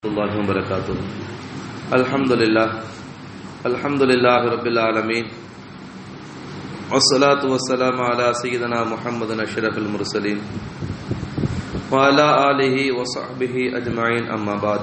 الله وبركاته الحمد لله الحمد لله رب العالمين والصلاة والسلام على سيدنا محمد أشرف المرسلين وعلى آله وصحبه أجمعين أما بعد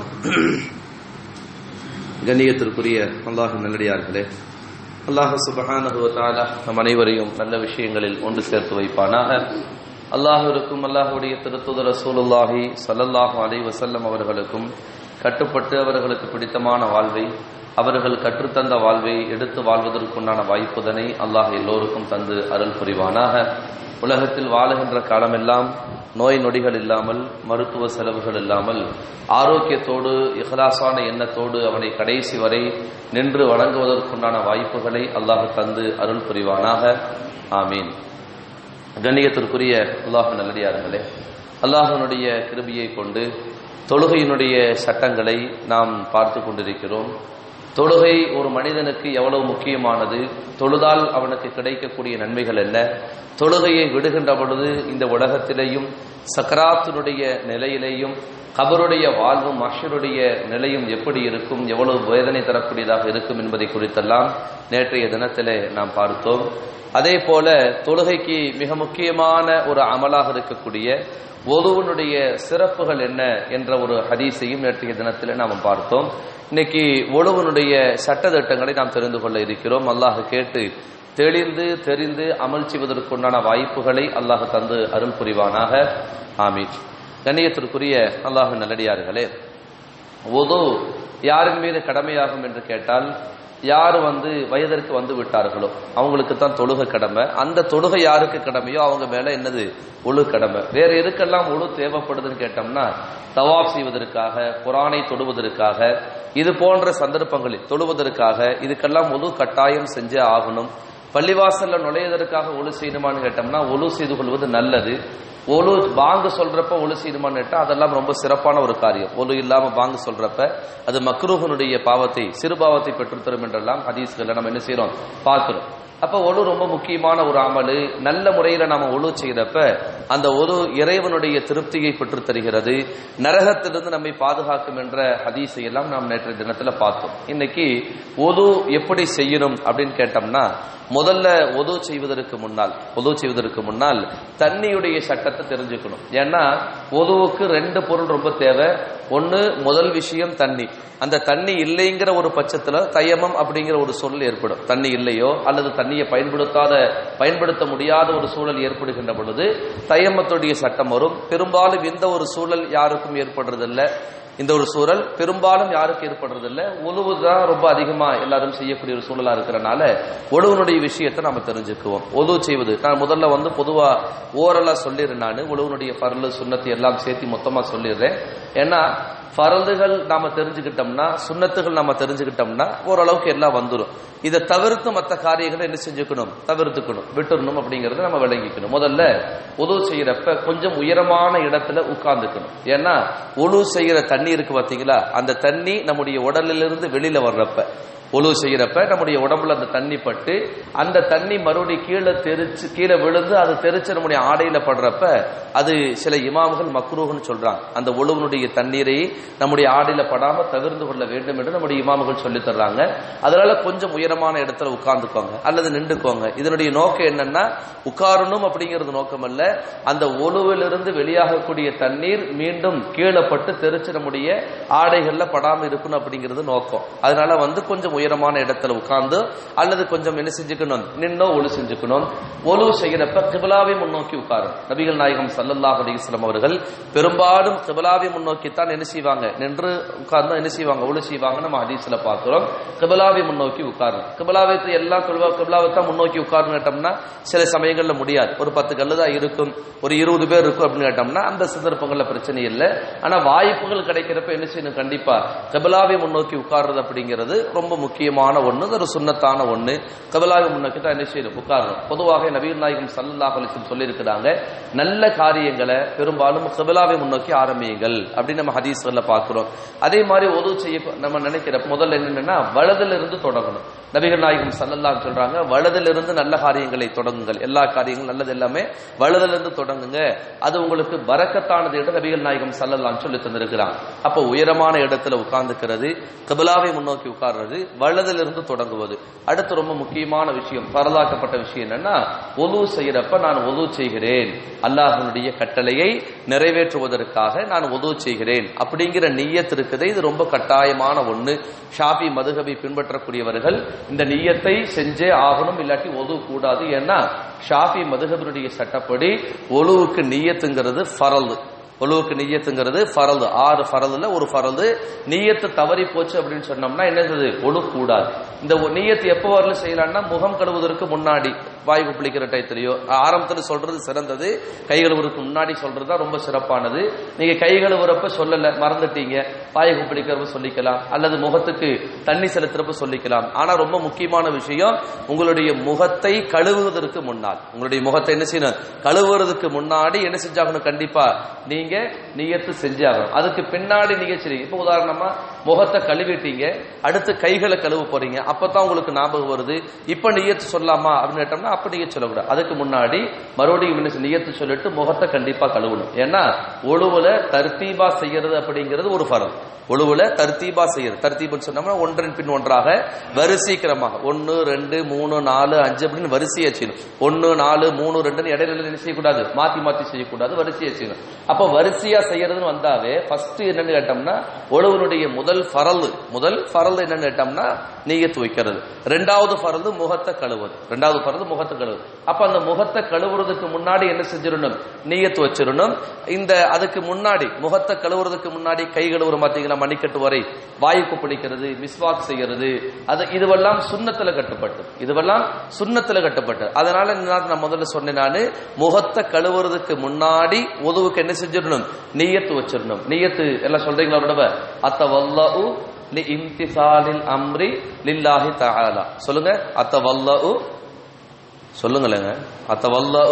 கண்ணியத்திற்குரிய அல்லாஹ் நல்லடியார்களே அல்லாஹ் சுபஹானஹு வ தஆலா நம் அனைவரையும் நல்ல விஷயங்களில் ஒன்று சேர்த்து வைப்பானாக அல்லாஹ்விற்கும் அல்லாஹ்வுடைய திருத்துதர் ரசூலுல்லாஹி ஸல்லல்லாஹு அலைஹி வஸல்லம் அவர்களுக்கும் கட்டுப்பட்டு அவர்களுக்கு பிடித்தமான வாழ்வை அவர்கள் கற்றுத்தந்த வாழ்வை எடுத்து வாழ்வதற்குண்டான வாய்ப்புதனை அல்லாஹ் எல்லோருக்கும் தந்து அருள் புரிவானாக உலகத்தில் வாழுகின்ற காலமெல்லாம் நோய் நொடிகள் இல்லாமல் மருத்துவ செலவுகள் இல்லாமல் ஆரோக்கியத்தோடு இஹ்லாசான எண்ணத்தோடு அவனை கடைசி வரை நின்று வணங்குவதற்குண்டான வாய்ப்புகளை அல்லாஹ் தந்து அருள் புரிவானாக ஆமீன் கண்ணியத்திற்குரிய அல்லாஹ் நல்லடியார்களே அல்லாஹனுடைய கிருபியை கொண்டு தொழுகையினுடைய சட்டங்களை நாம் பார்த்து கொண்டிருக்கிறோம் தொழுகை ஒரு மனிதனுக்கு எவ்வளவு முக்கியமானது தொழுதால் அவனுக்கு கிடைக்கக்கூடிய நன்மைகள் என்ன தொழுகையை விடுகின்ற பொழுது இந்த உலகத்திலேயும் சக்கராத்தினுடைய நிலையிலேயும் கபருடைய வாழ்வும் மஷருடைய நிலையும் எப்படி இருக்கும் எவ்வளவு வேதனை தரக்கூடியதாக இருக்கும் என்பதை குறித்தெல்லாம் நேற்றைய தினத்திலே நாம் பார்த்தோம் அதே போல தொழுகைக்கு மிக முக்கியமான ஒரு அமலாக இருக்கக்கூடிய ஒதுவனுடைய சிறப்புகள் என்ன என்ற ஒரு ஹதீஸையும் நேற்றைய தினத்தில் நாம் பார்த்தோம் இன்னைக்கு ஒழுவனுடைய சட்டத்திட்டங்களை நாம் தெரிந்து கொள்ள இருக்கிறோம் அல்லாஹ் கேட்டு தெளிந்து தெரிந்து அமல் செய்வதற்குண்டான வாய்ப்புகளை அல்லாஹ் தந்து அருள் புரிவானாக ஆமீன் கண்ணியத்திற்குரிய அல்லாஹ் நல்லடியார்களே ஒது யாரின் மீது கடமையாகும் என்று கேட்டால் யார் வந்து வயதிற்கு வந்து விட்டார்களோ அவங்களுக்கு தான் தொழுகை கடமை அந்த தொழுகை யாருக்கு கடமையோ அவங்க மேல என்னது ஒழு கடமை வேற எதுக்கெல்லாம் ஒழு தேவைப்படுதுன்னு கேட்டோம்னா தவாப் செய்வதற்காக குரானை தொடுவதற்காக இது போன்ற சந்தர்ப்பங்களில் தொழுவதற்காக இதுக்கெல்லாம் ஒழு கட்டாயம் செஞ்சே ஆகணும் பள்ளிவாசல்ல நுழைவதற்காக ஒழு செய்யணுமான்னு கேட்டோம்னா ஒழு செய்து கொள்வது நல்லது ஒழு பாங்கு சொல்றப்ப ஒழு செய்யணுமான்னு கேட்டா அதெல்லாம் ரொம்ப சிறப்பான ஒரு காரியம் ஒழு இல்லாம பாங்கு சொல்றப்ப அது மக்ரூகனுடைய பாவத்தை சிறு பாவத்தை பெற்றுத்தரும் என்றெல்லாம் ஹதீஸ்களை நம்ம என்ன செய்யறோம் பார்க்கிறோம் அப்ப ஒழு ரொம்ப முக்கியமான ஒரு அமலு நல்ல முறையில நாம ஒழு செய்யறப்ப அந்த ஒழு இறைவனுடைய திருப்தியை பெற்று தருகிறது நரகத்திலிருந்து நம்மை பாதுகாக்கும் என்ற ஹதீஸை எல்லாம் நாம் நேற்றைய தினத்துல பார்த்தோம் இன்னைக்கு ஒது எப்படி செய்யணும் அப்படின்னு கேட்டோம்னா முதல்ல ஒது செய்வதற்கு முன்னால் ஒது செய்வதற்கு முன்னால் தண்ணியுடைய சட்டத்தை தெரிஞ்சுக்கணும் ஏன்னா ஒதுவுக்கு ரெண்டு பொருள் ரொம்ப தேவை ஒன்னு முதல் விஷயம் தண்ணி அந்த தண்ணி இல்லைங்கிற ஒரு பட்சத்துல தயமம் அப்படிங்கிற ஒரு சூழல் ஏற்படும் தண்ணி இல்லையோ அல்லது தண்ணியை பயன்படுத்தாத பயன்படுத்த முடியாத ஒரு சூழல் ஏற்படுகின்ற பொழுது தயமத்துடைய சட்டம் வரும் பெரும்பாலும் இந்த ஒரு சூழல் யாருக்கும் ஏற்படுறதில்லை இந்த ஒரு சூழல் பெரும்பாலும் யாருக்கு ஏற்படுறதில்ல உழவு தான் ரொம்ப அதிகமா எல்லாரும் செய்யக்கூடிய ஒரு சூழலா இருக்கிறனால உழவனுடைய விஷயத்தை நம்ம தெரிஞ்சுக்குவோம் உதவு செய்வது நான் முதல்ல வந்து பொதுவா ஓரலா சொல்லிடுறேன் நான் உழவனுடைய பரலு சுண்ணத்தை எல்லாம் சேர்த்து மொத்தமா சொல்லிடுறேன் ஏன்னா பரலுகள் நாம தெரிஞ்சுக்கிட்டோம்னா சுண்ணத்துகள் நாம தெரிஞ்சுக்கிட்டோம்னா ஓரளவுக்கு எல்லாம் வந்துடும் இதை தவிர்த்து மற்ற காரியங்களை என்ன செஞ்சுக்கணும் தவிர்த்துக்கணும் விட்டுறணும் அப்படிங்கறத நம்ம விளங்கிக்கணும் முதல்ல உதவு செய்யறப்ப கொஞ்சம் உயரமான இடத்துல உட்கார்ந்துக்கணும் ஏன்னா உழு செய்யற தண்ணி இருக்கு பாத்தீங்களா அந்த தண்ணி நம்முடைய உடலிலிருந்து வெளியில வர்றப்ப ஒழு செய்யறப்ப நம்முடைய உடம்புல அந்த தண்ணி பட்டு அந்த தண்ணி மறுபடியும் கீழே தெரிச்சு கீழே விழுந்து அது தெரிச்சு நம்முடைய ஆடையில படுறப்ப அது சில இமாம்கள் மக்ரூகன்னு சொல்றாங்க அந்த ஒழுவனுடைய தண்ணீரை நம்முடைய ஆடையில படாம தவிர்த்து கொள்ள வேண்டும் என்று நம்முடைய இமாம்கள் சொல்லி தர்றாங்க அதனால கொஞ்சம் உயரமான இடத்துல உட்கார்ந்துக்கோங்க அல்லது நின்றுக்கோங்க இதனுடைய நோக்கம் என்னன்னா உட்காரணும் அப்படிங்கிறது நோக்கம் அல்ல அந்த ஒழுவிலிருந்து வெளியாகக்கூடிய தண்ணீர் மீண்டும் கீழே பட்டு தெரிச்சு நம்முடைய ஆடைகள்ல படாம இருக்கணும் அப்படிங்கிறது நோக்கம் அதனால வந்து கொஞ்சம் உயரமான இடத்துல உட்கார்ந்து அல்லது கொஞ்சம் என்ன செஞ்சுக்கணும் நின்னோ ஒழு செஞ்சுக்கணும் ஒழு செய்யறப்ப கிபிலாவை முன்னோக்கி உட்காரும் நபிகள் நாயகம் சல்லல்லாஹ் அலிஸ்லாம் அவர்கள் பெரும்பாலும் கிபிலாவை முன்னோக்கி தான் என்ன செய்வாங்க நின்று உட்கார்ந்து என்ன செய்வாங்க ஒழு செய்வாங்க நம்ம ஹதீஸ்ல பார்க்கிறோம் கிபிலாவை முன்னோக்கி உட்காரும் கிபிலாவை எல்லாம் கிபிலாவை தான் முன்னோக்கி உட்கார்ந்து கேட்டோம்னா சில சமயங்கள்ல முடியாது ஒரு பத்து கல்லு தான் இருக்கும் ஒரு இருபது பேர் இருக்கும் அப்படின்னு கேட்டோம்னா அந்த சந்தர்ப்பங்கள்ல பிரச்சனை இல்லை ஆனா வாய்ப்புகள் கிடைக்கிறப்ப என்ன செய்யணும் கண்டிப்பா கிபிலாவை முன்னோக்கி உட்கார்றது அப்படிங்கிறது ரொம்ப முக்கியமான ஒண்ணு ஒரு சுண்ணத்தான ஒண்ணு கபலாவை முன்னோக்கி தான் என்ன செய்யணும் உட்காரணும் பொதுவாக நபீர் நாயகம் சல்லாஹ் அலிசம் சொல்லியிருக்கிறாங்க நல்ல காரியங்களை பெரும்பாலும் கபலாவை முன்னோக்கி ஆரம்பியுங்கள் அப்படின்னு நம்ம ஹதீஸ்கள்ல பார்க்கிறோம் அதே மாதிரி உதவு செய்ய நம்ம நினைக்கிற முதல்ல என்னன்னா வலதுல இருந்து தொடங்கணும் நபிகள் நாயகம் சல்லல்லாஹு சொல்றாங்க வலதிலிருந்து நல்ல காரியங்களை தொடங்குங்கள் எல்லா காரியங்களும் நல்லது எல்லாமே வலதிலிருந்து தொடங்குங்க அது உங்களுக்கு பரக்கத்தானது என்று நபிகள் நாயகம் சல்லல்லாஹு சொல்லி தந்திருக்கிறாங்க அப்போ உயரமான இடத்துல உட்கார்ந்துக்கிறது கபிலாவை முன்னோக்கி உட்கார்றது வலதிலிருந்து தொடங்குவது அடுத்து ரொம்ப முக்கியமான விஷயம் பரதாக்கப்பட்ட விஷயம் என்னன்னா ஒலு செய்யறப்ப நான் ஒலு செய்கிறேன் அல்லாஹனுடைய கட்டளையை நிறைவேற்றுவதற்காக நான் ஒது செய்கிறேன் அப்படிங்கிற நீயத் இருக்குது இது ரொம்ப கட்டாயமான ஒண்ணு ஷாபி மதுகபை பின்பற்றக்கூடியவர்கள் இந்த நீயத்தை செஞ்சே ஆகணும் இல்லாட்டி ஒது கூடாது ஏன்னா ஷாபி மதுகபினுடைய சட்டப்படி ஒலுவுக்கு நீயத்துங்கிறது ஃபரல் ஒழுவுக்கு நீயத்துங்கிறது ஃபரது ஆறு ஃபரதுல ஒரு ஃபரது நீயத்து தவறி போச்சு அப்படின்னு சொன்னோம்னா என்னது ஒழு கூடாது இந்த ஒ- நீயத்து எப்போ வரல செய்யலாம்னா முகம் கழுவுவதற்கு முன்னாடி வாய் குப்பிளிக்கிற டயத்திலேயோ ஆரம்பத்தில் சொல்றது சிறந்தது கை கழுவுறதுக்கு முன்னாடி சொல்றது தான் ரொம்ப சிறப்பானது நீங்க கை கழுவுறப்ப சொல்லல மறந்துட்டீங்க வாய் குப்பிளிக்கிறப்ப சொல்லிக்கலாம் அல்லது முகத்துக்கு தண்ணி செலுத்துறப்ப சொல்லிக்கலாம் ஆனா ரொம்ப முக்கியமான விஷயம் உங்களுடைய முகத்தை கழுவுவதற்கு முன்னால் உங்களுடைய முகத்தை என்ன செய்யணும் கழுவுறதுக்கு முன்னாடி என்ன செஞ்சாகணும் கண்டிப்பா நீங்க நியத்து செஞ்சாகணும் அதுக்கு பின்னாடி நீங்க செய்றீங்க இப்போ உதாரணமா முகத்தை கழுவிட்டீங்க அடுத்து கைகளை கழுவ போறீங்க அப்பதான் உங்களுக்கு ஞாபகம் வருது இப்ப நியத்து சொல்லலாமா அப்படின்னு கேட்டோம்னா அப்ப நீங்க சொல்லக்கூடாது அதுக்கு முன்னாடி மறுபடியும் என்ன செய்ய- நியத்து சொல்லிட்டு முகத்தை கண்டிப்பா கழுவணும் ஏன்னா ஒழுவுல தர்த்தீபா செய்யறது அப்படிங்கிறது ஒரு ஃபரம் ஒழுவுல தர்த்தீபா செய்யறது தர்த்தீபுன்னு சொன்னோம்னா ஒன்றன் பின் ஒன்றாக வரிசைக்கிரமாக ஒன்னு ரெண்டு மூணு நாலு அஞ்சு அப்படின்னு வரிசையை செய்யணும் ஒன்னு நாலு மூணு ரெண்டுன்னு இடையில என்ன செய்யக்கூடாது மாத்தி மாத்தி செய்யக்கூடாது வரிசையை செய்யணும் அப்ப வரிசையா செய்யறதுன்னு வந்தாவே ஃபர்ஸ்ட் என்னன்னு கேட்டோம்னா ஒழுவனுடைய முதல் ஃபரல் முதல் ஃபரல் என்னன்னு கேட்டோம்னா நீயத்து வைக்கிறது ரெண்டாவது ஃபரல் முகத்தை கழுவுது ரெண்டாவது ஃபரல் முகத்தை கழுவுது அப்ப அந்த முகத்தை கழுவுறதுக்கு முன்னாடி என்ன செஞ்சிடணும் நீயத்து வச்சிடணும் இந்த அதுக்கு முன்னாடி முகத்தை கழுவுறதுக்கு முன்னாடி கை கழுவுற பாத்தீங்களா மணிக்கட்டு வரை வாய்ப்பு பிடிக்கிறது மிஸ்வாக் செய்யறது அது இதுவெல்லாம் சுண்ணத்துல கட்டுப்பட்டு இதுவெல்லாம் சுண்ணத்துல கட்டுப்பட்டு அதனால என்ன நான் முதல்ல சொன்னேன் நானு முகத்தை கழுவுறதுக்கு முன்னாடி உதவுக்கு என்ன செஞ்சிடணும் நீயத்து வச்சிடணும் நீயத்து எல்லாம் சொல்றீங்களா ஒரு தடவை அத்த வல்லு லி இம்திசாலில் அம்ரி லில்லாஹி தஆலா சொல்லுங்க அத்த வல்லு சொல்லுங்களேங்க அத்த வல்லு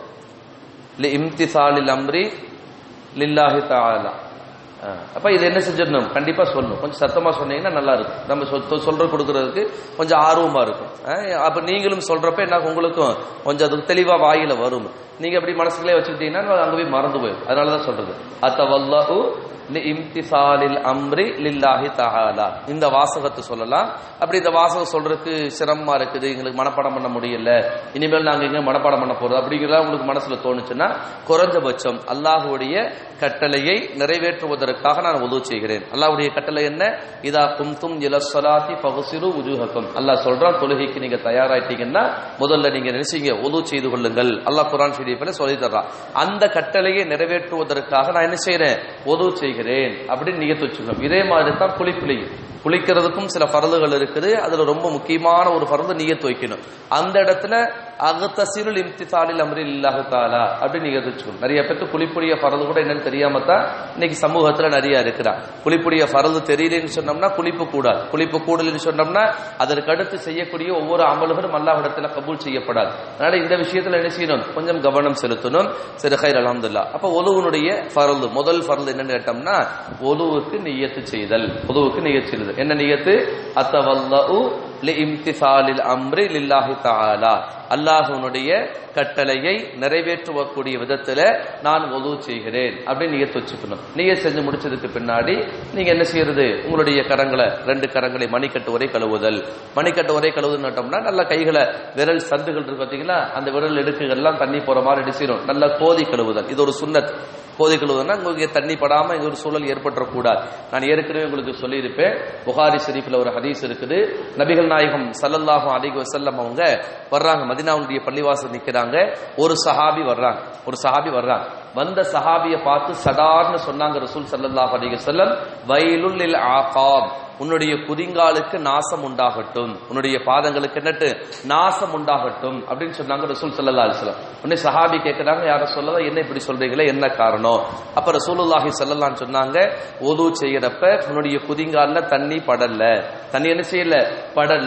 லி இம்திசாலில் அம்ரி லில்லாஹி தஆலா அஹ், அப்ப இது என்ன செஞ்சிடணும் கண்டிப்பா சொல்லணும் கொஞ்சம் சத்தமா சொன்னீங்கன்னா நல்லா இருக்கும் நம்ம சொல் சொல்ற கொடுக்கறதுக்கு கொஞ்சம் ஆர்வமா இருக்கும் அஹ், அப்ப நீங்களும் சொல்றப்ப என்ன ஆகும் உங்களுக்கும் கொஞ்சம் அது தெளிவா வாயில வரும் நீங்க அப்படி மனசுக்குள்ளே வச்சுக்கிட்டீங்கன்னா அங்க போய் மறந்து போயிடும் அதனாலதான் சொல்றது அத்தவல்லு லி இம்திசாலில் அம்ரி லில்லாஹி தஆலா இந்த வாசகத்தை சொல்லலாம் அப்படி இந்த வாசகம் சொல்றதுக்கு சிரமமா இருக்குது எங்களுக்கு மனப்பாடம் பண்ண முடியல இனிமேல் நாங்க எங்க மனப்பாடம் பண்ண போறது அப்படிங்கிறதா உங்களுக்கு மனசுல தோணுச்சுன்னா குறைஞ்சபட்சம் அல்லாஹ்வுடைய கட்டளையை நிறைவேற்றுவதற்காக நான் உதவு செய்கிறேன் அல்லாஹ்வுடைய கட்டளை என்ன இதா கும்தும் இல ஸலாத்தி ஃபக்ஸிலு wujuhakum அல்லாஹ் சொல்றான் தொழுகைக்கு நீங்க தயாராயிட்டீங்கன்னா முதல்ல நீங்க நினைச்சீங்க உதவு செய்து கொள்ளுங்கள் அல்லாஹ் குர்ஆன் ஷரீஃபில் சொல்லி தர்றான் அந்த கட்டளையை நிறைவேற்றுவதற்காக நான் என்ன செய்றேன் உதவு செய்கிறேன் அப்படின்னு நியத்து வச்சுக்கணும் இதே மாதிரி தான் குளிப்புலையும் குளிக்கிறதுக்கும் சில பரதுகள் இருக்குது அதுல ரொம்ப முக்கியமான ஒரு பரது நியத்து வைக்கணும் அந்த இடத்துல அகத்தசிருள் இம்திசாலில் அம்ரி இல்லாஹு தாலா அப்படின்னு நியத்து வச்சுக்கணும் நிறைய பேருக்கு குளிப்புடைய பரது கூட என்னன்னு தெரியாம தான் இன்னைக்கு சமூகத்துல நிறைய இருக்கிறா குளிப்புடைய பரது தெரியலன்னு சொன்னோம்னா குளிப்பு கூடாது குளிப்பு கூடலன்னு சொன்னோம்னா அதற்கு அடுத்து செய்யக்கூடிய ஒவ்வொரு அமல்களும் அல்லாஹ்விடத்துல கபூல் செய்யப்படாது அதனால இந்த விஷயத்துல என்ன செய்யணும் கொஞ்சம் கவனம் செலுத்தணும் சரி ஹைர் அலமதுல்லா அப்ப ஒலுவனுடைய ஃபரது முதல் ஃபரது என்னன்னு கேட்டோம்னா ஒலுவுக்கு நியத்து செய்தல் ஒலுவுக்கு நியத்து செய்தல் என்ன நியத்து அத்தவல்லு லிஇம்திசாலில் அம்ரி லில்லாஹி தஆலா அல்லாஹ்வுடைய கட்டளையை நிறைவேற்றுவக்கூடிய விதத்துல நான் ஒது செய்கிறேன் அப்படின்னு நியத்து வச்சுக்கணும் நியத் செஞ்சு முடிச்சதுக்கு பின்னாடி நீங்க என்ன செய்யறது உங்களுடைய கரங்களை ரெண்டு கரங்களை மணிக்கட்டு வரை கழுவுதல் மணிக்கட்டு வரை கழுவுதுன்னு கேட்டோம்னா நல்ல கைகளை விரல் சந்துகள் இருக்கு பாத்தீங்களா அந்த விரல் எடுக்குகள்லாம் தண்ணி போற மாதிரி அடிச்சிடும் நல்லா கோதி கழுவுதல் இது ஒரு சுன்னத் கோதி கழுவுதுன்னா உங்களுக்கு தண்ணி படாம இது ஒரு சூழல் ஏற்பட்டுறக்கூடாது நான் ஏற்கனவே உங்களுக்கு சொல்லியிருப்பேன் புகாரி ஷெரீஃப்ல ஒரு ஹதீஸ் இருக்குது நபிகள் நாயகம் ஸல்லல்லாஹு அலைஹி வஸல்லம் அவங்க வர்றாங்க மதினாவுடைய பள்ளிவாசல் நிக்கிறாங்க ஒரு சஹாபி வர்றாங்க ஒரு சஹாபி வர்றாங்க வந்த சஹாபியை பார்த்து சடார்னு சொன்னாங்க ரசூல் ஸல்லல்லாஹு அலைஹி வஸல்லம் வைலுல் லில் ஆகாப் உன்னுடைய குதிங்காலுக்கு நாசம் உண்டாகட்டும் உன்னுடைய பாதங்களுக்கு என்னட்டு நாசம் உண்டாகட்டும் அப்படின்னு சொன்னாங்க ரசூல் ஸல்லல்லாஹு அலைஹி வஸல்லம் உடனே சஹாபி கேக்குறாங்க யார சொல்லல என்ன இப்படி சொல்றீங்களே என்ன காரணம் அப்ப ரசூலுல்லாஹி ஸல்லல்லாஹு சொன்னாங்க ஒது செய்யறப்ப உன்னுடைய குதிங்கால்ல தண்ணி படல தண்ணி என்ன செய்யல படல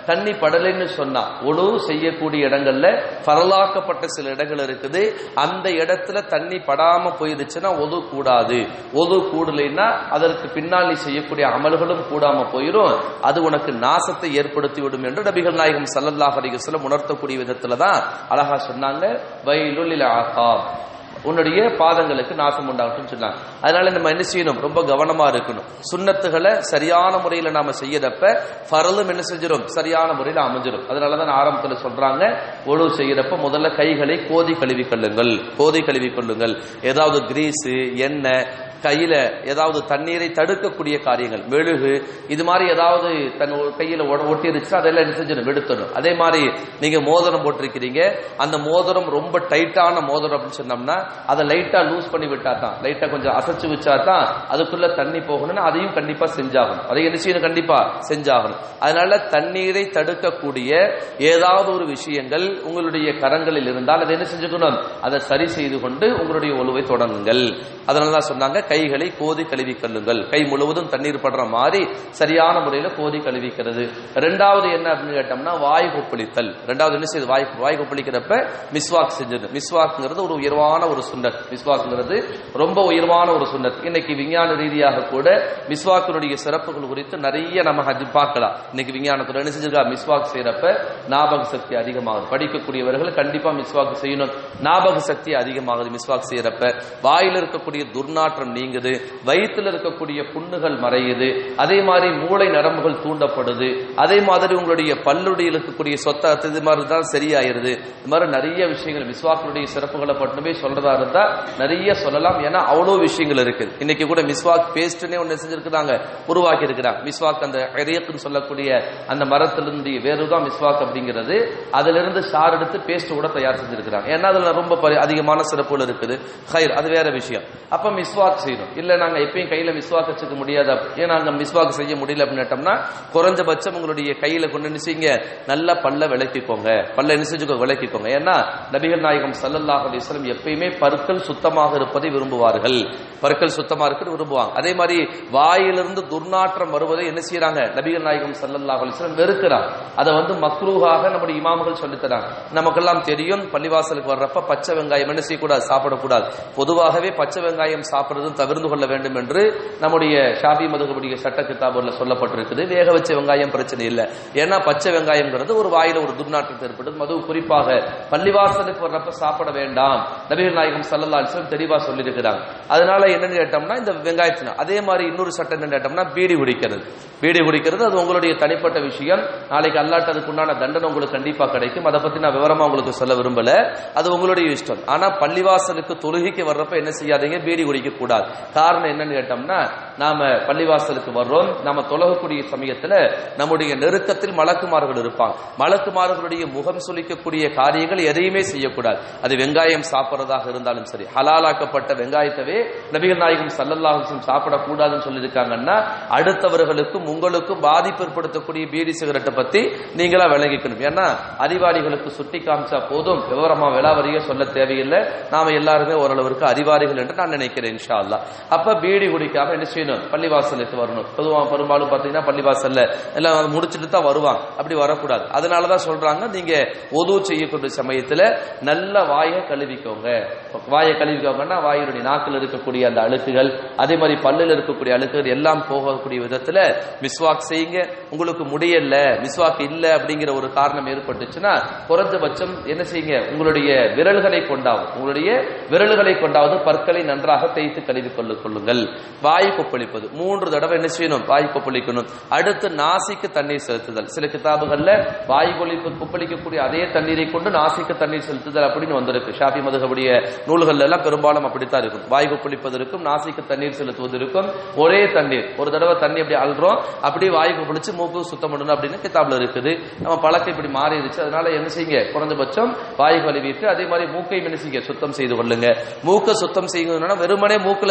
தண்ணி படலைன்னு சொன்னா ஒழு செய்யக்கூடிய இடங்கள்ல பரலாக்கப்பட்ட சில இடங்கள் இருக்குது அந்த இடத்துல தண்ணி படாம போயிருச்சுன்னா ஒது கூடாது ஒது கூடலைன்னா அதற்கு பின்னால் நீ செய்யக்கூடிய அமல்களும் கூடாம போயிடும் அது உனக்கு நாசத்தை ஏற்படுத்தி விடும் என்று நபிகள் நாயகம் ஸல்லல்லாஹு அலைஹி வஸல்லம் உணர்த்தக்கூடிய விதத்துல தான் அழகா சொன்னாங்க வைலுல் ஆகாப் உன்னுடைய பாதங்களுக்கு நாசம் உண்டாகட்டும் சொன்னாங்க அதனால நம்ம என்ன செய்யணும் ரொம்ப கவனமா இருக்கணும் சுண்ணத்துகளை சரியான முறையில நாம செய்யறப்ப ஃபரலும் என்ன செஞ்சிடும் சரியான முறையில அமைஞ்சிடும் அதனாலதான் ஆரம்பத்துல சொல்றாங்க ஒழு செய்யறப்ப முதல்ல கைகளை கோதி கழுவி கொள்ளுங்கள் கோதி கழுவி கொள்ளுங்கள் ஏதாவது கிரீஸ் எண்ணெய் கையில ஏதாவது தண்ணீரை தடுக்கக்கூடிய காரியங்கள் மெழுகு இது மாதிரி ஏதாவது தன் கையில ஒட- ஒட்டிருச்சுன்னா அதெல்லாம் என்ன செஞ்சிடும் எடுத்துடும் அதே மாதிரி நீங்க மோதிரம் போட்டிருக்கிறீங்க அந்த மோதிரம் ரொம்ப டைட்டான மோதிரம் அப்படின்னு சொன்னோம்னா அதை லைட்டா லூஸ் பண்ணி விட்டா தான் லைட்டா கொஞ்சம் அசைச்சு வச்சா தான் அதுக்குள்ள தண்ணி போகணும்னா அதையும் கண்டிப்பா செஞ்சாகணும் அதை என்ன செய்யணும் கண்டிப்பா செஞ்சாகணும் அதனால தண்ணீரை தடுக்கக்கூடிய ஏதாவது ஒரு விஷயங்கள் உங்களுடைய கரங்களில் இருந்தால் அதை என்ன செஞ்சுக்கணும் அதை சரி செய்து கொண்டு உங்களுடைய ஒழுவை தொடங்குங்கள் அதனால தான் சொன்னாங்க கைகளை கோதி கழுவி கொள்ளுங்கள் கை முழுவதும் தண்ணீர் படுற மாதிரி சரியான முறையில கோதி கழுவிக்கிறது ரெண்டாவது என்ன அப்படின்னு கேட்டோம்னா வாய் கொப்பளித்தல் ரெண்டாவது என்ன செய்யுது வாய் வாய் கொப்பளிக்கிறப்ப மிஸ்வாக் செஞ்சது மிஸ்வாக்ங்கிறது ஒரு உயர்வான ஒரு சுன்னத் மிஸ்வாக்ங்கிறது ரொம்ப உயர்வான ஒரு சுன்னத் இன்னைக்கு விஞ்ஞான ரீதியாக கூட மிஸ்வாக்கினுடைய சிறப்புகள் குறித்து நிறைய நம்ம அது பார்க்கலாம் இன்னைக்கு விஞ்ஞானத்துல என்ன செஞ்சிருக்கா மிஸ்வாக் செய்யறப்ப ஞாபக சக்தி அதிகமாகுது படிக்கக்கூடியவர்கள் கண்டிப்பா மிஸ்வாக் செய்யணும் ஞாபக சக்தி அதிகமாகுது மிஸ்வாக் செய்யறப்ப வாயில இருக்கக்கூடிய துர்நாற்றம் நீங்குது வயித்துல இருக்கக்கூடிய புண்ணுகள் மறையுது அதே மாதிரி மூளை நரம்புகள் தூண்டப்படுது அதே மாதிரி உங்களுடைய பல்லுடைய இருக்கக்கூடிய சொத்த இது மாதிரி தான் சரியாயிருது இது மாதிரி நிறைய விஷயங்கள் மிஸ்வாக்கினுடைய சிறப்புகளை மட்டுமே சொல்றதா இருந்தா நிறைய சொல்லலாம் ஏன்னா அவ்வளவு விஷயங்கள் இருக்குது இன்னைக்கு கூட மிஸ்வாக் பேஸ்ட்னே ஒண்ணு செஞ்சிருக்கிறாங்க உருவாக்கி இருக்கிறாங்க மிஸ்வாக் அந்த எரியக்குன்னு சொல்லக்கூடிய அந்த மரத்திலிருந்து வேறுதான் மிஸ்வாக் அப்படிங்கிறது அதுல இருந்து சார் எடுத்து பேஸ்ட் கூட தயார் செஞ்சிருக்கிறாங்க ஏன்னா அதுல ரொம்ப பரி- அதிகமான சிறப்புகள் இருக்குது ஹைர் அது வேற விஷயம் அப்ப மிஸ்வாக் செய்யணும் இல்ல நாங்க எப்பயும் கையில மிஸ்வாக் வச்சுக்க முடியாது அப்ப- ஏன் நாங்க மிஸ்வாக் செய்ய முடியல அப்படின்னு கேட்டோம்னா குறைஞ்சபட்சம் உங்களுடைய கையில கொண்டு நினைச்சீங்க நல்லா பல்ல விளக்கிக்கோங்க பல்ல என்ன செஞ்சுக்கோ விளக்கிக்கோங்க ஏன்னா நபிகள் நாயகம் ஸல்லல்லாஹு அலைஹி வஸல்லம் எப்பயுமே பற்கள் சுத்தமாக இருப்பதை விரும்புவார்கள் பற்கள் சுத்தமா இருக்கிறது விரும்புவாங்க அதே மாதிரி வாயிலிருந்து துர்நாற்றம் வருவதை என்ன செய்யறாங்க நபிகள் நாயகம் ஸல்லல்லாஹு அலைஹி வஸல்லம் வெறுக்கிறாங்க அதை வந்து மக்ரூஹாக நம்முடைய இமாம்கள் சொல்லித் தராங்க நமக்கெல்லாம் தெரியும் பள்ளிவாசலுக்கு வர்றப்ப பச்சை வெங்காயம் என்ன செய்யக்கூடாது சாப்பிடக்கூடாது பொதுவாகவே பச்சை வெங்காயம் சாப்பிடுறதும் தவிர்த்து கொள்ள வேண்டும் என்று நம்முடைய ஷாபி மதுகுபடிய சட்ட கிதாபுல சொல்லப்பட்டிருக்குது வேக வச்ச வெங்காயம் பிரச்சனை இல்லை ஏன்னா பச்சை வெங்காயம்ங்கிறது ஒரு வாயில ஒரு துர்நாற்றத்தை ஏற்படுது மது குறிப்பாக பள்ளிவாசலுக்கு வர்றப்ப சாப்பிட வேண்டாம் நபிகள் நாயகம் ஸல்லல்லாஹு அலைஹி வஸல்லம் தெளிவா சொல்லியிருக்கிறாங்க அதனால என்னன்னு கேட்டோம்னா இந்த வெங்காயத்தின அதே மாதிரி இன்னொரு சட்டம் என்னன்னு கேட்டோம்னா பீடி குடிக்கிறது பீடி குடிக்கிறது அது உங்களுடைய தனிப்பட்ட விஷயம் நாளைக்கு அல்லாட்ட அதுக்கு உண்டான தண்டனை உங்களுக்கு கண்டிப்பா கிடைக்கும் அதை பத்தி நான் விவரமா உங்களுக்கு சொல்ல விரும்பல அது உங்களுடைய இஷ்டம் ஆனா பள்ளிவாசலுக்கு தொழுகைக்கு வர்றப்ப என்ன செய்யாதீங்க பீடி குடிக்க கூடாது காரணம் என்னன்னு கேட்டோம்னா நாம பள்ளிவாசலுக்கு வர்றோம் நாம தொழகக்கூடிய சமயத்துல நம்முடைய நெருக்கத்தில் மலக்குமார்கள் இருப்பாங்க மலக்குமார்களுடைய முகம் சுளிக்கக்கூடிய காரியங்கள் எதையுமே செய்யக்கூடாது அது வெங்காயம் சாப்பிடுறதாக இருந்தாலும் சரி ஹலாலாக்கப்பட்ட வெங்காயத்தவே நபிகள் நாயகம் சல்லல்லாஹு அலைஹி வஸல்லம் சாப்பிடக்கூடாதுன்னு சொல்லியிருக்காங்கன்னா அடுத்தவர்களுக்கும் உங்களுக்கும் பாதிப்பு ஏற்படுத்தக்கூடிய பீடி சிகரெட்டை பத்தி நீங்களா விளங்கிக்கணும் ஏன்னா அறிவாளிகளுக்கு சுட்டி காமிச்சா போதும் விவரமா விலாவரிய சொல்ல தேவையில்லை நாம எல்லாருமே ஓரளவிற்கு அறிவாளிகள் என்று நான் நினைக்கிறேன் இன்ஷா அல்லாஹ் அப்ப பீடி குடிக்காம என்ன செய்யணும் பள்ளிவாசலுக்கு வரணும் பொதுவாக பெரும்பாலும் பாத்தீங்கன்னா பள்ளிவாசல்ல எல்லாம் அதை முடிச்சுட்டு தான் வருவாங்க அப்படி வரக்கூடாது அதனாலதான் சொல்றாங்க நீங்க ஒது செய்யக்கூடிய சமயத்துல நல்ல வாயை கழுவிக்கோங்க வாயை கழுவிக்கோங்கன்னா வாயினுடைய நாக்கில் இருக்கக்கூடிய அந்த அழுக்குகள் அதே மாதிரி பல்லில் இருக்கக்கூடிய அழுக்குகள் எல்லாம் போகக்கூடிய விதத்துல மிஸ்வாக் செய்யுங்க உங்களுக்கு முடியல மிஸ்வாக் இல்ல அப்படிங்கிற ஒரு காரணம் ஏற்பட்டுச்சுன்னா குறைஞ்சபட்சம் என்ன செய்யுங்க உங்களுடைய விரல்களை கொண்டாவும் உங்களுடைய விரல்களை கொண்டாவது பற்களை நன்றாக தேய்த்து கழுவி கொள்ளு கொள்ளுங்கள் வாய் கொப்பளிப்பது மூன்று தடவை என்ன செய்யணும் வாய் கொப்பளிக்கணும் அடுத்து நாசிக்கு தண்ணீர் செலுத்துதல் சில கிதாபுகள்ல வாய் கொளிப்பு கொப்பளிக்கக்கூடிய அதே தண்ணீரை கொண்டு நாசிக்கு தண்ணீர் செலுத்துதல் அப்படின்னு வந்திருக்கு ஷாபி மதுகபுடைய நூல்கள் எல்லாம் பெரும்பாலும் அப்படித்தான் இருக்கும் வாய் கொப்பளிப்பதற்கும் நாசிக்கு தண்ணீர் செலுத்துவதற்கும் ஒரே தண்ணீர் ஒரு தடவை தண்ணி அப்படி அல்றோம் அப்படியே வாய் கொப்பளிச்சு மூக்கு சுத்தம் பண்ணணும் அப்படின்னு கிதாப்ல இருக்குது நம்ம பழக்கம் இப்படி மாறிடுச்சு அதனால என்ன செய்யுங்க குறைஞ்சபட்சம் வாய் கழுவிட்டு அதே மாதிரி மூக்கை என்ன செய்யுங்க சுத்தம் செய்து கொள்ளுங்க மூக்கை சுத்தம் செய்யணும்னா வெறுமனே மூக்குல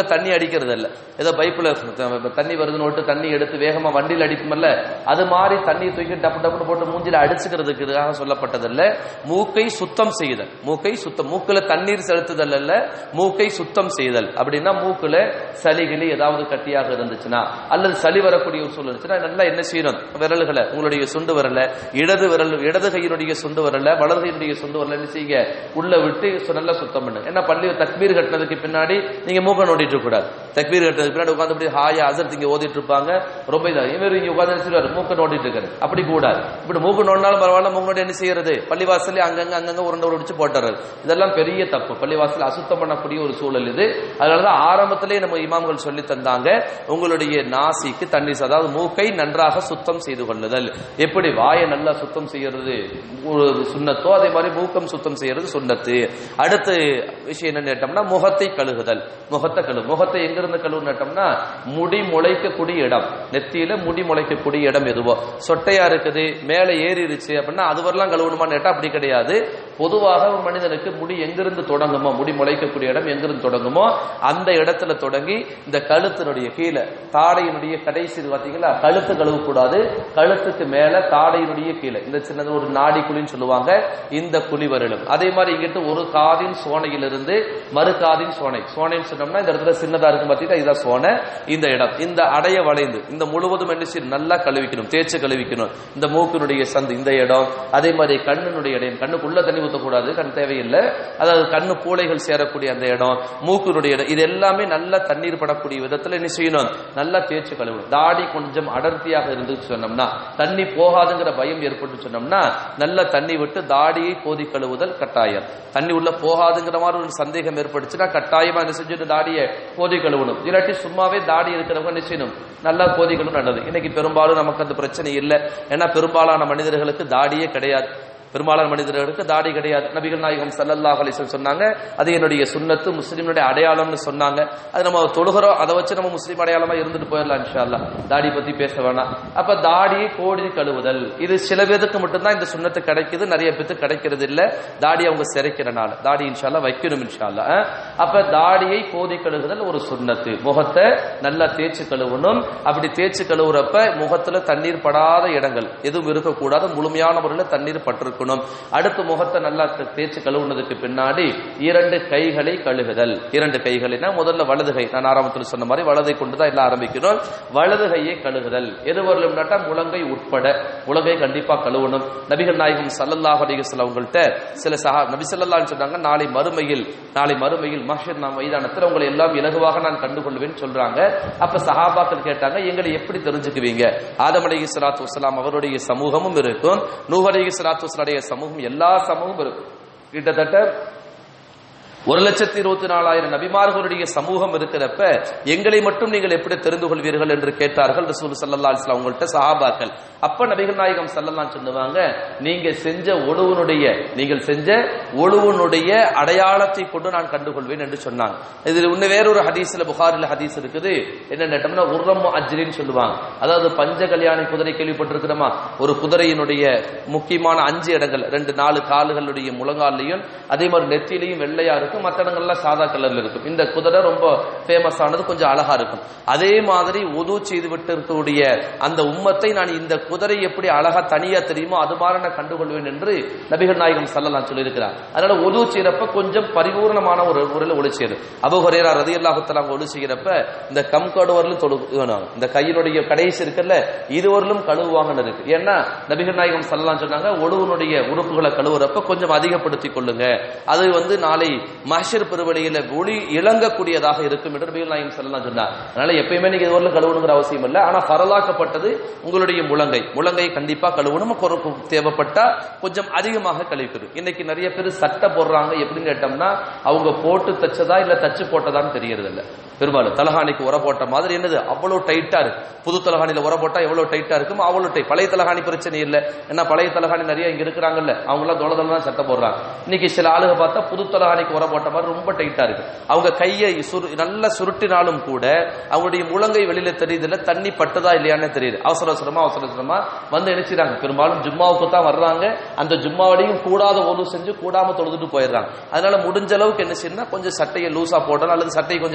மூக்குல தண்ணி அடிக்கிறது இல்ல ஏதோ பைப்புல தண்ணி வருதுன்னு விட்டு தண்ணி எடுத்து வேகமா வண்டியில் அடிக்குமல்ல அது மாதிரி தண்ணி தூக்கி டப்பு டப்புன்னு போட்டு மூஞ்சில அடிச்சுக்கிறதுக்காக சொல்லப்பட்டதல்ல மூக்கை சுத்தம் செய்தல் மூக்கை சுத்தம் மூக்குல தண்ணீர் செலுத்துதல் அல்ல மூக்கை சுத்தம் செய்தல் அப்படின்னா மூக்குல சளிகிளி ஏதாவது கட்டியாக இருந்துச்சுன்னா அல்லது சளி வரக்கூடிய ஒரு சூழல் இருந்துச்சுன்னா நல்லா என்ன செய்யணும் விரல்களை உங்களுடைய சுண்டு வரல இடது விரல் இடது கையினுடைய சுண்டு வரல வலது கையினுடைய சுண்டு வரல என்ன செய்யுங்க உள்ள விட்டு சு- நல்லா சுத்தம் பண்ணு ஏன்னா பள்ளி தக்பீர் கட்டினதுக்கு பின்னாடி நீங்க மூக்க நோண்டிட்டு இருக்க கூடாது தக்பீர் கட்டினதுக்கு பின்னாடி உட்காந்து அப்படி ஹாயா அசர் இங்க ஓதிட்டு இருப்பாங்க ரொம்ப இதா இவர் இங்க உட்காந்து நினைச்சிருவாரு மூக்க நோண்டிட்டு இருக்காரு அப்படி கூடாது இப்படி மூக்கு நோண்டாலும் பரவாயில்ல மூக்கு நோண்டி என்ன செய்யறது பள்ளிவாசல்ல அங்கங்க அங்கங்க உருண்டை உடிச்சு போட்டுறது இதெல்லாம் பெரிய தப்பு பள்ளிவாசல் அசுத்தம் பண்ணக்கூடிய ஒரு சூழல் இது அதனாலதான் ஆரம்பத்திலே நம்ம இமாம்கள் சொல்லி தந்தாங்க உங்களுடைய நாசிக்கு தண்ணீர் அதாவது மூக்கை நன்றாக சுத்தம் செய்து கொள்ளுதல் எப்படி வாயை நல்லா சுத்தம் செய்யறது ஒரு சுண்ணத்தோ அதே மாதிரி மூக்கம் சுத்தம் செய்யறது சுண்ணத்து அடுத்து விஷயம் என்ன கேட்டோம்னா முகத்தை கழுகுதல் முகத்தை கழுவு முகத்தை எங்கிருந்து கழுவு நட்டோம்னா முடி முளைக்கக்கூடிய இடம் நெத்தியில முடி முளைக்கக்கூடிய இடம் எதுவோ சொட்டையா இருக்குது மேலே ஏறிடுச்சு அப்படின்னா அது வரலாம் கழுவணுமான்னு கேட்டா அப்படி கிடையாது பொதுவாக ஒரு மனிதனுக்கு முடி எங்கிருந்து தொடங்குமோ முடி முளைக்கக்கூடிய இடம் எங்கிருந்து தொடங்குமோ அந்த இடத்துல தொடங்கி இந்த கழுத்தினுடைய கீழே தாடையினுடைய கடைசி இது பாத்தீங்களா கழுத்து கழுவக்கூடாது கழுத்துக்கு மேல தாடையினுடைய கீழே இந்த சின்னது ஒரு நாடி குழின்னு சொல்லுவாங்க இந்த குழி வரலும் அதே மாதிரி இங்கிட்டு ஒரு காதின் சோனையிலிருந்து மறு காதின் சோனை சோனைன்னு சொன்னோம்னா இந்த இடத்துல சின்னதா இருக்கும் பார்த்தீங்கன்னா இதுதான் சோனை இந்த இடம் இந்த அடைய வளைந்து இந்த முழுவதும் என்ன செய்யணும் நல்லா கழுவிக்கணும் தேய்ச்சி கழுவிக்கணும் இந்த மூக்கினுடைய சந்து இந்த இடம் அதே மாதிரி கண்ணினுடைய இடம் கண்ணுக்குள்ள தண்ணி ஊற்றக்கூடாது கண் தேவையில்லை அதாவது கண்ணு பூளைகள் சேரக்கூடிய அந்த இடம் மூக்கினுடைய இடம் இது எல்லாமே நல்லா தண்ணீர் படக்கூடிய விதத்துல என்ன செய்யணும் நல்லா தேய்ச்சி கழுவணும் தாடி கொஞ்சம் அடர்த்தியாக இருந்து சொன்னோம்னா தண்ணி போகாதுங்கிற பயம் ஏற்பட்டு சொன்னோம்னா நல்லா தண்ணி விட்டு தாடியை கோதி கழுவுதல் கட்டாயம் தண்ணி உள்ள போகாதுங்கிற மாதிரி ஒரு சந்தேகம் ஏற்பட்டுச்சுன்னா கட்டாயமா என்ன செஞ்சுட்டு தாடியை கோதி கழுவணும் இல்லாட்டி சும்மாவே தாடி இருக்கிறவங்க என்ன செய்யணும் நல்லா கோதி கழுவும் நல்லது இன்னைக்கு பெரும்பாலும் நமக்கு அந்த பிரச்சனை இல்லை ஏன்னா பெரும்பாலான மனிதர்களுக்கு தாடியே கிடையாது பெரும்பாலான மனிதர்களுக்கு தாடி கிடையாது நபிகள் நாயகம் ஸல்லல்லாஹு அலைஹி வஸல்லம் சொன்னாங்க அது என்னுடைய சுன்னத்து முஸ்லிமுடைய அடையாளம்னு சொன்னாங்க அது நம்ம தொழுகிறோம் அதை வச்சு நம்ம முஸ்லீம் அடையாளமா இருந்துட்டு போயிடலாம் இன்ஷா அல்லாஹ் தாடி பத்தி பேச வேணாம் அப்ப தாடியை கோடி கழுவுதல் இது சில பேருக்கு மட்டும்தான் இந்த சுன்னத்து கிடைக்குது நிறைய பேருக்கு கிடைக்கிறது இல்ல தாடி அவங்க சிறைக்கிறனால தாடி இன்ஷா அல்லாஹ் வைக்கணும் இன்ஷா அல்லாஹ் அஹ். அப்ப தாடியை கோதி கழுவுதல் ஒரு சுன்னத்து முகத்தை நல்லா தேய்ச்சி கழுவணும் அப்படி தேய்ச்சி கழுவுறப்ப முகத்துல தண்ணீர் படாத இடங்கள் எதுவும் இருக்கக்கூடாது முழுமையான முறையில் தண்ணீர் பட்டிருக்கணும் அடுத்து முகத்தை நல்லா தே- தேய்ச்சி கழுவுனதுக்கு பின்னாடி இரண்டு கைகளை கழுகுதல் இரண்டு கைகளினா முதல்ல வலது கை நான் ஆரம்பத்தில் சொன்ன மாதிரி வலதை கொண்டு தான் எல்லாம் ஆரம்பிக்கணும் வலது கையை கழுகுதல் எது வரலும் நட்டா முழங்கை உட்பட முழங்கை கண்டிப்பா கழுவணும் நபிகள் நாயகம் ஸல்லல்லாஹு அலைஹி வஸல்லம் அவங்கள்ட்ட சில சஹா நபி ஸல்லல்லாஹு அலைஹி சொன்னாங்க நாளை மறுமையில் நாளை மறுமையில் மஹ்ஷர் நாம் மைதானத்தில் உங்களை எல்லாம் இலகுவாக நான் கண்டுகொள்வேன்னு சொல்றாங்க அப்ப சஹாபாக்கள் கேட்டாங்க எங்களை எப்படி தெரிஞ்சுக்குவீங்க ஆதம் அலைஹி ஸலாத்து வஸலாம் அவருடைய சமூகமும் இருக்கும் நூஹ் அலைஹி ஸலாத்து வஸலாடைய சமூகம் எல்லா சமூகமும் இருக்கும் கிட்டத்தட்ட ஒரு லட்சத்தி இருபத்தி நாலாயிரம் நபிமார்களுடைய சமூகம் இருக்கிறப்ப எங்களை மட்டும் நீங்கள் எப்படி தெரிந்து கொள்வீர்கள் என்று கேட்டார்கள் ரசூல் சல்லல்லா அலிஸ்லாம் உங்கள்கிட்ட சஹாபாக்கள் அப்ப நபிகள் நாயகம் சல்லல்லாம் சொல்லுவாங்க நீங்க செஞ்ச ஒழுவனுடைய நீங்கள் செஞ்ச ஒழுவனுடைய அடையாளத்தை கொண்டு நான் கண்டுகொள்வேன் என்று சொன்னாங்க இது இன்னும் வேறொரு ஹதீஸ்ல புகாரில் ஹதீஸ் இருக்குது என்ன கேட்டோம்னா உர்ரம் அஜ்ரின்னு சொல்லுவாங்க அதாவது பஞ்ச கல்யாணி குதிரை கேள்விப்பட்டிருக்கிறோமா ஒரு குதிரையினுடைய முக்கியமான அஞ்சு இடங்கள் ரெண்டு நாலு கால்களுடைய முழங்கால்லையும் அதே மாதிரி நெத்திலையும் வெள்ளையா இருக்கும் மற்ற இடங்கள்ல சாதா கலர்ல இருக்கும் இந்த குதிரை ரொம்ப ஃபேமஸ் ஆனது கொஞ்சம் அழகா இருக்கும் அதே மாதிரி உது செய்து விட்டு இருக்கக்கூடிய அந்த உம்மத்தை நான் இந்த குதிரை எப்படி அழகா தனியா தெரியுமோ அது மாதிரி நான் கண்டுகொள்வேன் என்று நபிகள் நாயகம் சல்லலாம் சொல்லியிருக்கிறார் அதனால உது செய்யறப்ப கொஞ்சம் பரிபூர்ணமான ஒரு முறையில் ஒளி செய்யுது அபுஹரேரா ரதி அல்லாஹுத்தலாம் ஒளி செய்யறப்ப இந்த கம் கடுவரிலும் தொழு இந்த கையினுடைய கடைசி இருக்குல்ல இதுவரிலும் கழுவுவாங்கன்னு இருக்கு ஏன்னா நபிகள் நாயகம் சல்லலாம் சொன்னாங்க ஒழுவனுடைய உறுப்புகளை கழுவுறப்ப கொஞ்சம் அதிகப்படுத்திக் கொள்ளுங்க அது வந்து நாளை மஹ்ஷர் பெருவழியில ஒளி இளங்கக்கூடியதாக இருக்கும் என்று நபிகள் நாயகம் சல்லலாம் சொன்னார் அதனால எப்பயுமே நீங்க இதுவரையிலும் கழுவணுங்கிற அவசியம் இல்லை ஆனா பரலாக்கப்பட்டது உங்களுடைய முழங்கை முழங்கை கண்டிப்பா கழுவணும் குறைப்பு தேவைப்பட்டா கொஞ்சம் அதிகமாக கழிக்கணும் இன்னைக்கு நிறைய பேர் சட்டை போடுறாங்க எப்படின்னு கேட்டோம்னா அவங்க போட்டு தச்சதா இல்ல தச்சு போட்டதான்னு தெரியறது இல்ல பெரும்பாலும் தலகாணிக்கு உர போட்ட மாதிரி என்னது அவ்வளவு டைட்டா இருக்கு புது தலகாணியில உர போட்டா எவ்வளவு டைட்டா இருக்கும் அவ்வளவு டைட் பழைய தலகாணி பிரச்சனை இல்ல ஏன்னா பழைய தலகாணி நிறைய இங்க இருக்கிறாங்கல்ல அவங்க எல்லாம் தொலைதல தான் சட்டை போடுறாங்க இன்னைக்கு சில ஆளுங்க பார்த்தா புது தலகாணிக்கு உர போட்ட மாதிரி ரொம்ப டைட்டா இருக்கு அவங்க கையை சுரு நல்லா சுருட்டினாலும் கூட அவங்களுடைய முழங்கை வெளியில தெரியுது இல்ல தண்ணி பட்டதா இல்லையான்னு தெரியுது அவசர அவசரமா அவசர அவசரமா வந்து நினைச்சிடாங்க பெரும்பாலும் ஜும்மாவுக்கு தான் வர்றாங்க அந்த ஜும்மாவடையும் கூடாத ஒன்று செஞ்சு கூடாம தொழுதுட்டு போயிடுறாங்க அதனால முடிஞ்ச அளவுக்கு என்ன செய்யணும்னா கொஞ்சம் சட்டையை லூசா போடணும் அல்லது சட்டையை கொஞ்சம் கலட்டியாவது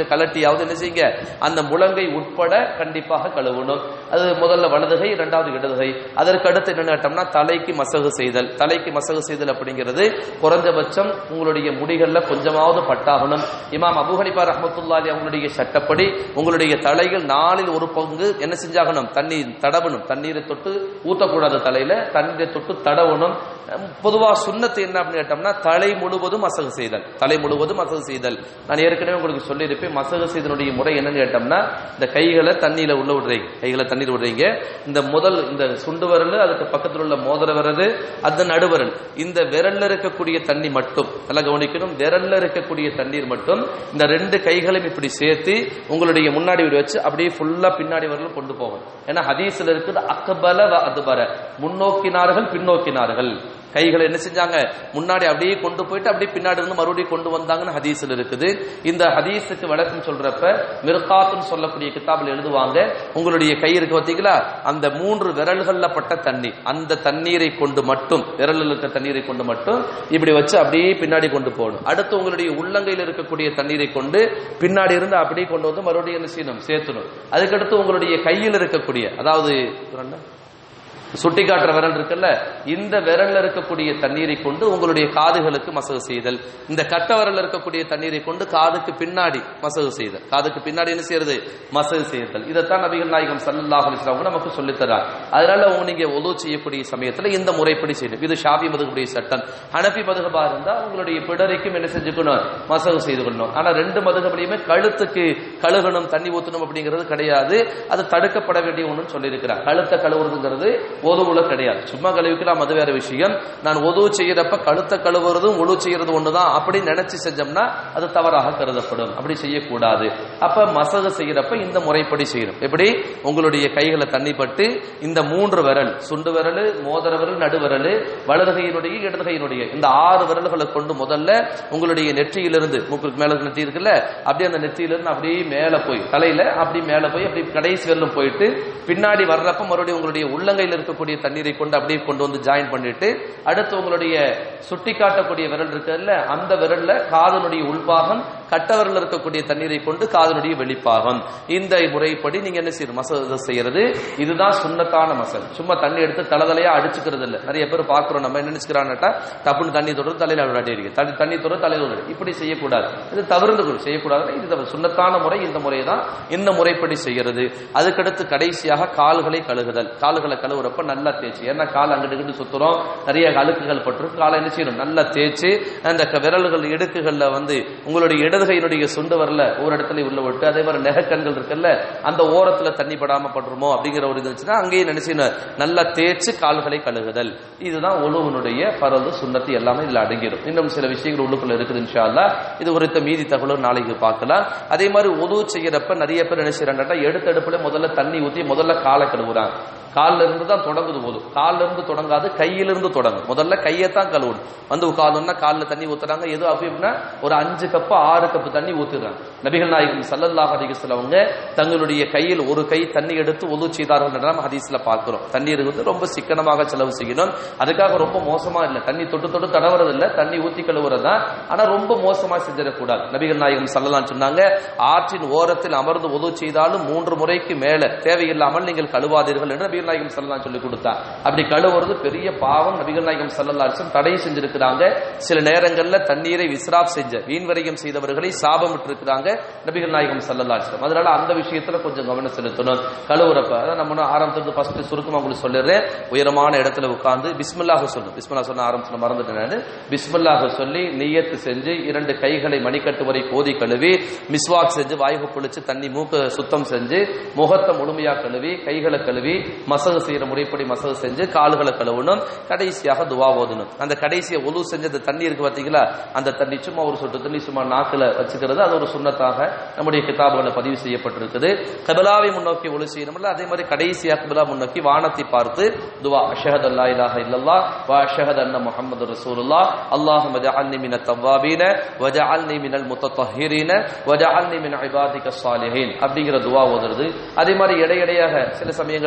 கைகளையாவது என்ன செய்யுங்க அந்த முழங்கை உட்பட கண்டிப்பாக கழுவணும் அது முதல்ல வலதுகை இரண்டாவது இடதுகை அதற்கு அடுத்து என்ன கேட்டோம்னா தலைக்கு மசகு செய்தல் தலைக்கு மசகு செய்தல் அப்படிங்கிறது குறைஞ்சபட்சம் உங்களுடைய முடிகள்ல கொஞ்சமாவது பட்டாகணும் இமாம் அபு ஹனிபா ரஹமத்துல்லாலி அவங்களுடைய சட்டப்படி உங்களுடைய தலைகள் நாளில் ஒரு பங்கு என்ன செஞ்சாகணும் தண்ணீர் தடவணும் தண்ணீரை தொட்டு ஊத்தக்கூடாது தலையில தண்ணீரை தொட்டு தடவணும் பொதுவா சுண்ணத்து என்ன அப்படின்னு கேட்டோம்னா தலை முழுவதும் மசகு செய்தல் தலை முழுவதும் மசகு செய்தல் நான் ஏற்கனவே உங்களுக்கு சொல்லியிருப்பேன் மசகு செய்தனுடைய முறை என்னன்னு கேட்டோம்னா இந்த கைகளை தண்ணியில உள்ள விடுறீங்க கைகளை தண்ணீர் விடுறீங்க இந்த முதல் இந்த சுண்டு விரல் அதுக்கு பக்கத்தில் உள்ள மோதிர விரல் அந்த நடுவிரல் இந்த விரல்ல இருக்கக்கூடிய தண்ணி மட்டும் நல்லா கவனிக்கணும் விரல்ல இருக்கக்கூடிய தண்ணீர் மட்டும் இந்த ரெண்டு கைகளையும் இப்படி சேர்த்து உங்களுடைய முன்னாடி இப்படி வச்சு அப்படியே ஃபுல்லா பின்னாடி வரலும் கொண்டு போகும் ஏன்னா ஹதீஸ்ல இருக்குது அக்கபல வ அதுபர முன்னோக்கினார்கள் பின்னோக்கினார்கள் கைகளை என்ன செஞ்சாங்க முன்னாடி அப்படியே கொண்டு போயிட்டு அப்படியே பின்னாடி இருந்து மறுபடியும் கொண்டு வந்தாங்கன்னு ஹதீஸ்ல இருக்குது இந்த ஹதீஸுக்கு விளக்கம் சொல்றப்ப மிர்காத்துன்னு சொல்லக்கூடிய கிதாபில் எழுதுவாங்க உங்களுடைய கை இருக்கு பார்த்தீங்களா அந்த மூன்று விரல்கள்ல பட்ட தண்ணி அந்த தண்ணீரை கொண்டு மட்டும் விரலில் இருக்க தண்ணீரை கொண்டு மட்டும் இப்படி வச்சு அப்படியே பின்னாடி கொண்டு போகணும் அடுத்து உங்களுடைய உள்ளங்கையில் இருக்கக்கூடிய தண்ணீரை கொண்டு பின்னாடி இருந்து அப்படியே கொண்டு வந்து மறுபடியும் என்ன செய்யணும் சேர்த்தணும் அதுக்கடுத்து உங்களுடைய கையில் இருக்கக்கூடிய அதாவது என்ன? சுட்டி காட்டுற விரல் இருக்குல்ல இந்த விரல்ல இருக்கக்கூடிய தண்ணீரை கொண்டு உங்களுடைய காதுகளுக்கு மசகு செய்தல் இந்த கட்ட விரல்ல இருக்கக்கூடிய தண்ணீரை கொண்டு காதுக்கு பின்னாடி மசகு செய்தல் காதுக்கு பின்னாடி என்ன செய்யறது மசகு செய்தல் இதைத்தான் நபிகள் நாயகம் சல்லல்லாஹு அலைஹி வஸல்லம் நமக்கு சொல்லித் தர்றார் அதனால உங்க நீங்க ஒது செய்யக்கூடிய சமயத்துல இந்த முறைப்படி செய்யணும் இது ஷாபி மதுகுடைய சட்டம் ஹனபி மதுகபா இருந்தா உங்களுடைய பிடரைக்கும் என்ன செஞ்சுக்கணும் மசகு செய்து கொள்ளணும் ஆனா ரெண்டு மதுகபடியுமே கழுத்துக்கு கழுகணும் தண்ணி ஊத்தணும் அப்படிங்கிறது கிடையாது அது தடுக்கப்பட வேண்டிய ஒண்ணுன்னு சொல்லியிருக்கிறார் கழுத்தை கழுவுறதுங்கிறது ஒதுவுல கிடையாது சும்மா கழுவிக்கலாம் அது வேற விஷயம் நான் ஒதுவு செய்யறப்ப கழுத்தை கழுவுறதும் ஒழு செய்யறது ஒண்ணுதான் அப்படி நினைச்சு செஞ்சோம்னா அது தவறாக கருதப்படும் அப்படி செய்யக்கூடாது அப்ப மசகு செய்யறப்ப இந்த முறைப்படி செய்யணும் எப்படி உங்களுடைய கைகளை தண்ணி பட்டு இந்த மூன்று விரல் சுண்டு விரல் மோதிர விரல் நடுவிரல் வலது கையினுடைய இடது கையினுடைய இந்த ஆறு விரல்களை கொண்டு முதல்ல உங்களுடைய நெற்றியிலிருந்து மூக்குக்கு மேல நெற்றி இருக்குல்ல அப்படியே அந்த நெற்றியிலிருந்து அப்படியே மேல போய் தலையில அப்படி மேல போய் அப்படி கடைசி விரலும் போயிட்டு பின்னாடி வர்றப்ப மறுபடியும் உங்களுடைய உள்ளங்கையில் இருக்கக்கூடிய தண்ணீரை கொண்டு அப்படியே கொண்டு வந்து ஜாயின் பண்ணிட்டு அடுத்து உங்களுடைய சுட்டி காட்டக்கூடிய விரல் இருக்குல்ல அந்த விரல்ல காதனுடைய உள்பாகம் கட்ட விரல்ல இருக்கக்கூடிய தண்ணீரை கொண்டு காதனுடைய வெளிப்பாகம் இந்த முறைப்படி நீங்க என்ன செய்யணும் மசல் செய்யறது இதுதான் சுண்ணத்தான மசல் சும்மா தண்ணி எடுத்து தலதலையா அடிச்சுக்கிறது இல்ல நிறைய பேர் பாக்குறோம் நம்ம என்ன நினைச்சுக்கிறான்ட்டா டப்புன்னு தண்ணி தொடர்ந்து தலையில விளையாடி இருக்கு தண்ணி தண்ணி தொடர்ந்து தலையில விளையாடி இப்படி செய்யக்கூடாது இது தவிர்ந்து கொள் செய்யக்கூடாது இது தவறு. சுண்ணத்தான முறை இந்த முறை தான் இந்த முறைப்படி செய்யறது அதுக்கடுத்து கடைசியாக கால்களை கழுகுதல் கால்களை கழுவுறப்ப நல்லா தேய்ச்சி ஏன்னா கால் அங்கிட்டு இங்கிட்டு சுத்துறோம் நிறைய அழுக்குகள் பட்டிருக்கும் காலை என்ன செய்யணும் நல்லா தேய்ச்சி அந்த க- விரல்கள் இடுக்குகள்ல வந்து உங்களுடைய இடது கையினுடைய சுண்டு வரல ஒரு இடத்துல உள்ள விட்டு அதே மாதிரி நெகக்கண்கள் இருக்குல்ல அந்த ஓரத்துல தண்ணி படாம பட்டுருமோ அப்படிங்கிற ஒரு இது இருந்துச்சுன்னா அங்கேயே நினைச்சு நல்லா தேய்ச்சி கால்களை கழுகுதல் இதுதான் ஒழுவனுடைய பரது சுண்ணத்து எல்லாமே இதுல அடங்கிடும் இன்னும் சில விஷயங்கள் உள்ளுக்குள்ள இருக்குது இன்ஷா அல்லாஹ் இது குறித்த மீதி தகவலும் நாளைக்கு பார்க்கலாம் அதே மாதிரி உதவு செய்யறப்ப நிறைய பேர் என்ன செய்யறாங்கன்னா எடுத்தடுப்புல முதல்ல தண்ணி ஊத்தி முதல்ல காலை கழுவுறாங்க கால்ல இருந்து தான் தொடங்குது போதும் கால்ல இருந்து தொடங்காது கையிலிருந்து தொடங்கும் முதல்ல கையை தான் கழுவணும் வந்து உட்கார்ந்தோம்னா கால்ல தண்ணி ஊத்துறாங்க எது அப்படின்னா ஒரு அஞ்சு கப்பு ஆறு கப்பு தண்ணி ஊத்துறாங்க நபிகள் நாயகம் ஸல்லல்லாஹு அலைஹி வஸல்லம் அவங்க தங்களுடைய கையில் ஒரு கை தண்ணி எடுத்து ஒது செய்தார்கள் என்று நம்ம ஹதீஸ்ல பார்க்கிறோம் தண்ணீர் வந்து ரொம்ப சிக்கனமாக செலவு செய்யணும் அதுக்காக ரொம்ப மோசமா இல்லை தண்ணி தொட்டு தொட்டு தடவுறது இல்ல தண்ணி ஊத்தி கழுவுறது தான் ஆனா ரொம்ப மோசமா செஞ்சிடக்கூடாது நபிகள் நாயகம் ஸல்லல்லாஹு சொன்னாங்க ஆற்றின் ஓரத்தில் அமர்ந்து ஒது செய்தாலும் மூன்று முறைக்கு மேல தேவையில்லாமல் நீங்கள் கழுவாதீர்கள் என்று நபிகள் நாயகம் ஸல்லல்லாஹு சொல்லி கொடுத்தார் அப்படி கழுவுறது பெரிய பாவம் நபிகள் நாயகம் ஸல்லல்லாஹு அலைஹி வஸல்லம் தடை செஞ்சிருக்கிறாங்க சில நேரங்கள்ல தண்ணீரை விஸ்ராப் செஞ்ச வீண்வரையும் செய்தவர்களை சாபமிட்டு இருக்கிறாங்க நபிகள் நாயகம் ஸல்லல்லாஹு அலைஹி வஸல்லம் அதனால அந்த விஷயத்துல கொஞ்சம் கவனம் செலுத்தணும் கழுவுறப்ப அதான் நம்ம ஆரம்பத்துல ஃபர்ஸ்ட் சுருக்கமா உங்களுக்கு சொல்லிடுறேன் உயரமான இடத்துல உட்கார்ந்து பிஸ்மில்லாஹ் சொல்லணும் பிஸ்மில்லா சொன்ன ஆரம்பத்துல மறந்துட்டேன் நான் பிஸ்மில்லாஹ் சொல்லி நிய்யத்து செஞ்சு இரண்டு கைகளை மணிக்கட்டு வரை கோதி கழுவி மிஸ்வாக் செஞ்சு வாய்வு பொழிச்சு தண்ணி மூக்க சுத்தம் செஞ்சு முகத்தை முழுமையா கழுவி கைகளை கழுவி மசகு செய்யற முறைப்படி மசகு செஞ்சு கால்களை கழுவணும் கடைசியாக துவா ஓதணும் அந்த கடைசியை ஒலு செஞ்ச அந்த தண்ணி இருக்கு பாத்தீங்களா அந்த தண்ணி சும்மா ஒரு சொட்டு தண்ணி சும்மா நாக்குல வச்சுக்கிறது அது ஒரு சுண்ணத்தாக நம்முடைய கிதாபுகளை பதிவு செய்யப்பட்டிருக்குது கபிலாவை முன்னோக்கி ஒளி செய்யணும்ல அதே மாதிரி கடைசியா கபிலா முன்னோக்கி வானத்தை பார்த்து துவா அஷஹத் அல்லா இலாஹ இல்லல்லா வ அஷஹத் அன்ன முஹம்மது ரசூலுல்லாஹ் அல்லாஹும்ம ஜஅல்னி மினத் தவ்வாபீன வ ஜஅல்னி மினல் முத்தத்தஹிரீன வ ஜஅல்னி மின் இபாதிக ஸாலிஹீன் அப்படிங்கிற துவா ஓதுறது அதே மாதிரி இடையிடையாக சில சமயங்கள்ல ரெண்டாம்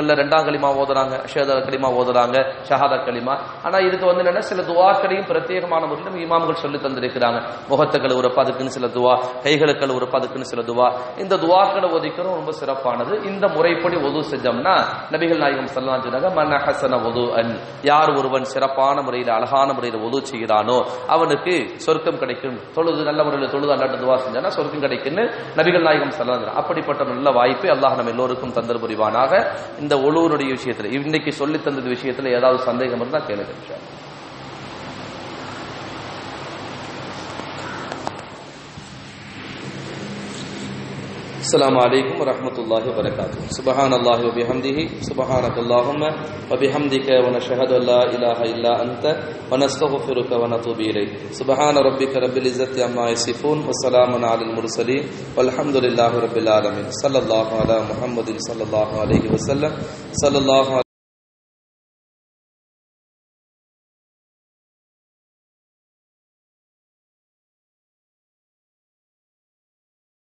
களிமா ஓதுறாங்க ஷேத களிமா ஓதுறாங்க ஷஹாதா களிமா ஆனா இதுக்கு வந்து என்னன்னா சில துவாக்களையும் பிரத்யேகமான முறையில் நம்ம இமாம்கள் சொல்லி தந்திருக்கிறாங்க முகத்தை கழுவுறப்ப அதுக்குன்னு சில துவா கைகளை கழுவுறப்ப அதுக்குன்னு சில துவா இந்த துவாக்களை ஒதுக்கிறோம் ரொம்ப சிறப்பானது இந்த முறைப்படி ஒது செஞ்சோம்னா நபிகள் நாயகம் சொல்லலாம் சொன்னாங்க மன்ன ஹசன ஒது அன் யார் ஒருவன் சிறப்பான முறையில் அழகான முறையில் ஒது செய்கிறானோ அவனுக்கு சொர்க்கம் கிடைக்கும் தொழுது நல்ல முறையில் தொழுது அல்லாட்டு துவா செஞ்சானா சொர்க்கம் கிடைக்கும்னு நபிகள் நாயகம் சொல்லலாம் அப்படிப்பட்ட நல்ல வாய்ப்பை அல்லாஹ் நம்ம எல்லோருக்கும் தந்தர் புரிவானாக இந்த ஒழுவனுடைய விஷயத்துல இன்னைக்கு சொல்லி தந்தது விஷயத்துல ஏதாவது சந்தேகம் இருந்தா கேளுங்க இன்ஷா அல்லாஹ். السلام عليكم ورحمة الله وبركاته سبحان الله وبحمده سبحانك اللهم وبحمدك ونشهد أن لا إله إلا أنت ونستغفرك ونتوب إليك سبحان ربك رب العزة عما يصفون وسلام على المرسلين والحمد لله رب العالمين صلى الله على محمد صلى الله عليه وسلم صلى الله عليه